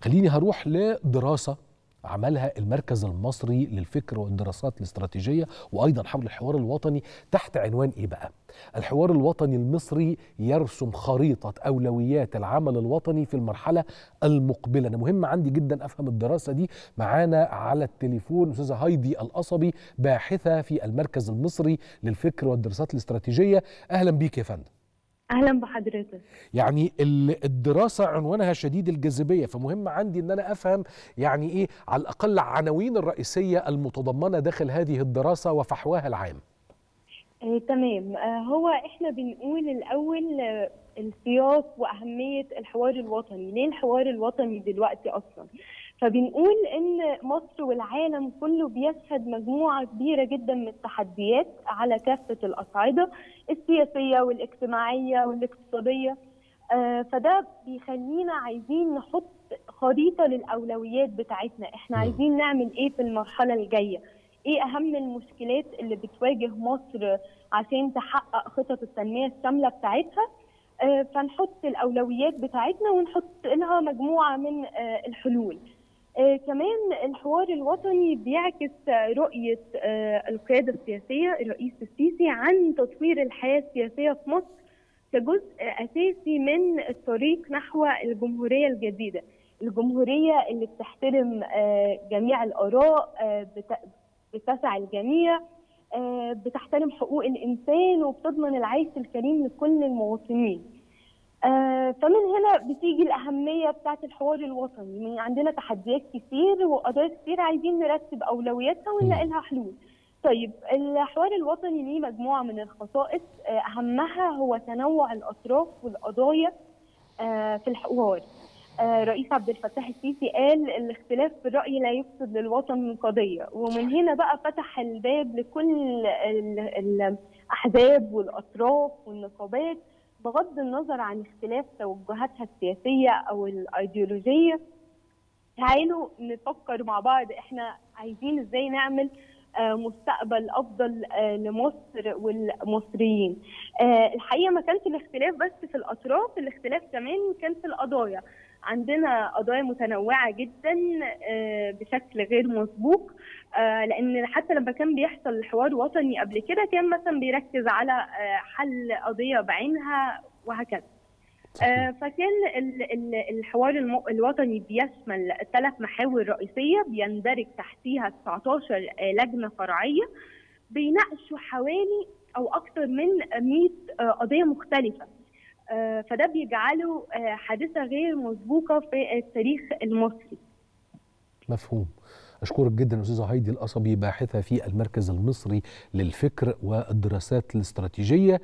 خليني هروح لدراسة عملها المركز المصري للفكر والدراسات الاستراتيجية وأيضا حول الحوار الوطني تحت عنوان إيه بقى؟ الحوار الوطني المصري يرسم خريطة أولويات العمل الوطني في المرحلة المقبلة أنا مهم عندي جدا أفهم الدراسة دي معانا على التليفون أستاذة هايدي القصبي باحثة في المركز المصري للفكر والدراسات الاستراتيجية أهلا بيك يا فندم اهلا بحضرتك يعني الدراسة عنوانها شديد الجاذبية فمهم عندي ان انا افهم يعني ايه على الاقل العناوين الرئيسية المتضمنة داخل هذه الدراسة وفحواها العام آه، تمام آه، هو احنا بنقول الاول آه، السياق واهميه الحوار الوطني ليه الحوار الوطني دلوقتي اصلا فبنقول ان مصر والعالم كله بيشهد مجموعه كبيره جدا من التحديات على كافه الاصعده السياسيه والاجتماعيه والاقتصاديه آه، فده بيخلينا عايزين نحط خريطه للاولويات بتاعتنا احنا مم. عايزين نعمل ايه في المرحله الجايه ايه اهم المشكلات اللي بتواجه مصر عشان تحقق خطط التنميه الشامله بتاعتها آه، فنحط الاولويات بتاعتنا ونحط لها مجموعه من آه، الحلول آه، كمان الحوار الوطني بيعكس آه، رؤيه آه، القياده السياسيه الرئيس السيسي عن تطوير الحياه السياسيه في مصر كجزء اساسي من الطريق نحو الجمهوريه الجديده الجمهوريه اللي بتحترم آه، جميع الاراء آه، بت- بتسع الجميع آه، بتحترم حقوق الانسان وبتضمن العيش الكريم لكل المواطنين آه، فمن هنا بتيجي الأهمية بتاعت الحوار الوطني من عندنا تحديات كتير وقضايا كتير عايزين نرتب أولوياتها ونلاقي لها حلول طيب الحوار الوطني ليه مجموعة من الخصائص آه، أهمها هو تنوع الأطراف والقضايا آه، في الحوار آه، رئيس عبد الفتاح السيسي قال الاختلاف في الرأي لا يفسد للوطن قضية ومن هنا بقى فتح الباب لكل ال- الأحزاب والأطراف والنقابات بغض النظر عن اختلاف توجهاتها السياسية أو الأيديولوجية تعالوا نفكر مع بعض احنا عايزين ازاي نعمل آه، مستقبل افضل آه، لمصر والمصريين آه، الحقيقه ما كانش الاختلاف بس في الاطراف الاختلاف كمان كان في القضايا عندنا قضايا متنوعه جدا آه، بشكل غير مسبوق آه، لان حتى لما كان بيحصل حوار وطني قبل كده كان مثلا بيركز على آه، حل قضيه بعينها وهكذا آه، فكان ال- ال- الحوار الم- الوطني بيشمل ثلاث محاور رئيسيه بيندرج تحتيها 19 آه، لجنه فرعيه بيناقشوا حوالي او اكثر من 100 آه، قضيه مختلفه آه، فده بيجعله آه، حادثه غير مسبوقه في التاريخ المصري مفهوم أشكرك جدا أستاذة هايدي القصبي باحثة في المركز المصري للفكر والدراسات الاستراتيجية